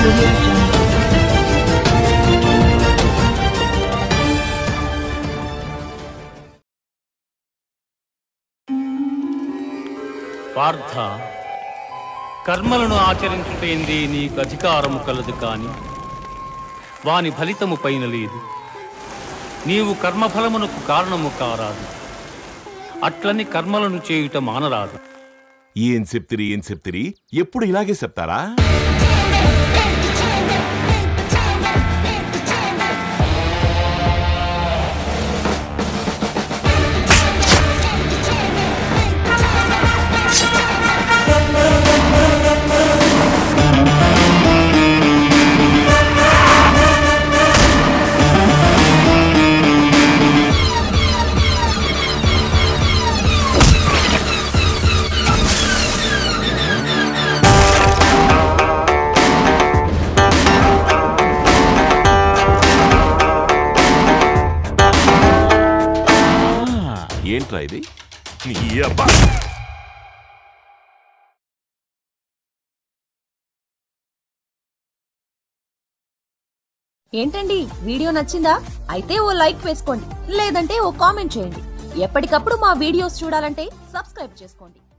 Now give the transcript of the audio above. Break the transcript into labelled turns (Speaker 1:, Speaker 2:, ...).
Speaker 1: audio jungle.
Speaker 2: Partha కర్మలను ఆచరించుటేంది నీకు అధికారము కలదు కాని వాని ఫలితము పైన లేదు నీవు కర్మఫలమునకు కారణము కారాదు అట్లని కర్మలను చేయుట మానరాదు
Speaker 3: ఏం చెప్తిరి ఏం చెప్తిరి ఎప్పుడు ఇలాగే చెప్తారా ఆ, ఏంట్రా ఇది నీ అబ్బా
Speaker 4: ఏంటండి వీడియో నచ్చిందా అయితే ఓ లైక్ వేసుకోండి లేదంటే ఓ కామెంట్ చేయండి ఎప్పటికప్పుడు మా వీడియోస్ చూడాలంటే సబ్స్క్రైబ్ చేసుకోండి